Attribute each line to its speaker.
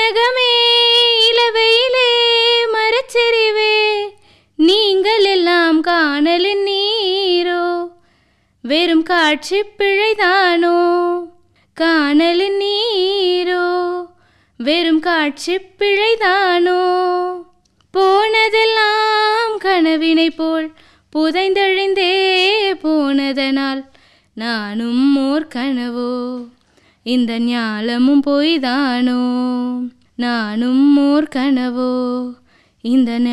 Speaker 1: மேகமே இளவெயிலே மரச்செறிவே நீங்கள் எல்லாம் காணலின் நீரோ வெறும் காட்சி பிழைதானோ காணலின் நீரோ வெறும் காட்சி பிழைதானோ போனதெல்லாம் கனவினை போல் புதைந்தழிந்தே போனதனால் நானும் ஓர் கனவோ இந்த ஞாலமும் பொய்தானோ நானும் ஓர் கனவோ இந்த